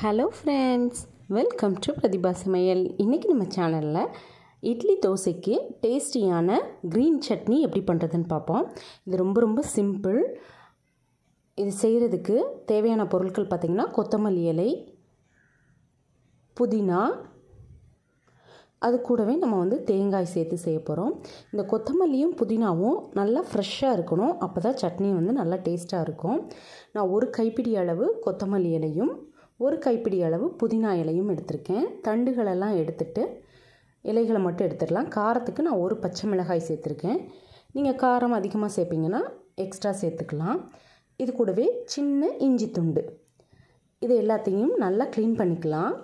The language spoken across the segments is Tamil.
hello friends welcome to Prathibha சமையல் இன்றைக்கி நம்ம சேனலில் இட்லி தோசைக்கு டேஸ்டியான க்ரீன் சட்னி எப்படி பண்ணுறதுன்னு பார்ப்போம் இது ரொம்ப ரொம்ப சிம்பிள் இது செய்கிறதுக்கு தேவையான பொருட்கள் பார்த்திங்கன்னா கொத்தமல்லி இலை புதினா அது கூடவே நம்ம வந்து தேங்காய் சேர்த்து செய்ய போகிறோம் இந்த கொத்தமல்லியும் புதினாவும் நல்லா ஃப்ரெஷ்ஷாக இருக்கணும் அப்போ தான் சட்னி வந்து நல்லா டேஸ்ட்டாக இருக்கும் நான் ஒரு கைப்பிடி அளவு கொத்தமல்லி இலையும் ஒரு கைப்பிடி அளவு புதினா இலையும் எடுத்திருக்கேன் தண்டுகளெல்லாம் எடுத்துட்டு இலைகளை மட்டும் எடுத்துடலாம் காரத்துக்கு நான் ஒரு பச்சை மிளகாய் சேர்த்துருக்கேன் நீங்கள் காரம் அதிகமாக சேர்ப்பீங்கன்னா எக்ஸ்ட்ரா சேர்த்துக்கலாம் இது கூடவே சின்ன இஞ்சி துண்டு இது எல்லாத்தையும் நல்லா க்ளீன் பண்ணிக்கலாம்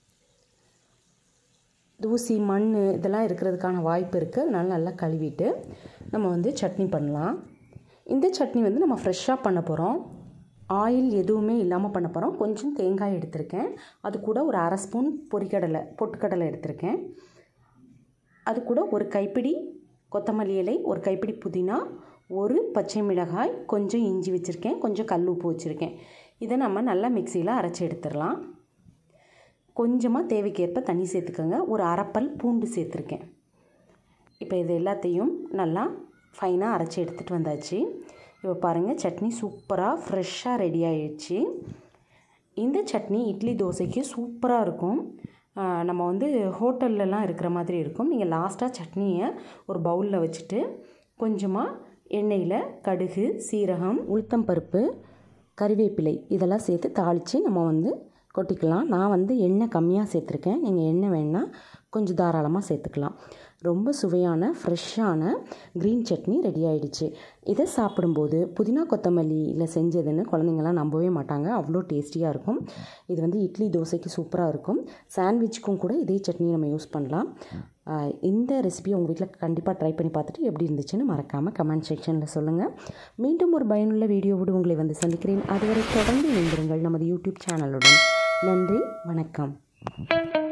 தூசி மண் இதெல்லாம் இருக்கிறதுக்கான வாய்ப்பு இருக்குது அதனால நல்லா கழுவிட்டு நம்ம வந்து சட்னி பண்ணலாம் இந்த சட்னி வந்து நம்ம ஃப்ரெஷ்ஷாக பண்ண போகிறோம் ஆயில் எதுவுமே இல்லாமல் பண்ண போகிறோம் கொஞ்சம் தேங்காய் எடுத்திருக்கேன் அது கூட ஒரு அரை ஸ்பூன் பொரிக்கடலை பொட்டுக்கடலை எடுத்திருக்கேன் அது கூட ஒரு கைப்பிடி கொத்தமல்லி இலை ஒரு கைப்பிடி புதினா ஒரு பச்சை மிளகாய் கொஞ்சம் இஞ்சி வச்சுருக்கேன் கொஞ்சம் கல் உப்பு வச்சுருக்கேன் இதை நம்ம நல்லா மிக்சியில் அரைச்சி எடுத்துடலாம் கொஞ்சமாக தேவைக்கேற்ப தண்ணி சேர்த்துக்கோங்க ஒரு அரைப்பல் பூண்டு சேர்த்துருக்கேன் இப்போ இது எல்லாத்தையும் நல்லா ஃபைனாக அரைச்சி எடுத்துகிட்டு வந்தாச்சு இப்போ பாருங்கள் சட்னி சூப்பராக ஃப்ரெஷ்ஷாக ரெடி ஆயிடுச்சு இந்த சட்னி இட்லி தோசைக்கு சூப்பராக இருக்கும் நம்ம வந்து ஹோட்டல்லலாம் இருக்கிற மாதிரி இருக்கும் நீங்கள் லாஸ்ட்டாக சட்னியை ஒரு பவுலில் வச்சுட்டு கொஞ்சமாக எண்ணெயில் கடுகு சீரகம் உளுத்தம் பருப்பு கறிவேப்பிலை இதெல்லாம் சேர்த்து தாளித்து நம்ம வந்து கொட்டிக்கலாம் நான் வந்து எண்ணெய் கம்மியாக சேர்த்துருக்கேன் நீங்கள் எண்ணெய் வேணால் கொஞ்சம் தாராளமாக சேர்த்துக்கலாம் ரொம்ப சுவையான ஃப்ரெஷ்ஷான க்ரீன் சட்னி ரெடி ஆகிடுச்சு இதை சாப்பிடும்போது புதினா கொத்தமல்லியில் செஞ்சதுன்னு குழந்தைங்களாம் நம்பவே மாட்டாங்க அவ்வளோ டேஸ்டியாக இருக்கும் இது வந்து இட்லி தோசைக்கு சூப்பராக இருக்கும் சாண்ட்விச்சுக்கும் கூட இதே சட்னி நம்ம யூஸ் பண்ணலாம் இந்த ரெசிபியை உங்கள் வீட்டில் கண்டிப்பாக ட்ரை பண்ணி பார்த்துட்டு எப்படி இருந்துச்சுன்னு மறக்காமல் கமெண்ட் செக்ஷனில் சொல்லுங்கள் மீண்டும் ஒரு பயனுள்ள வீடியோவோடு உங்களை வந்து சந்திக்கிறேன் அதுவரை தொடர்ந்து இணைந்திருங்கள் நமது யூடியூப் சேனலுடன் நன்றி வணக்கம்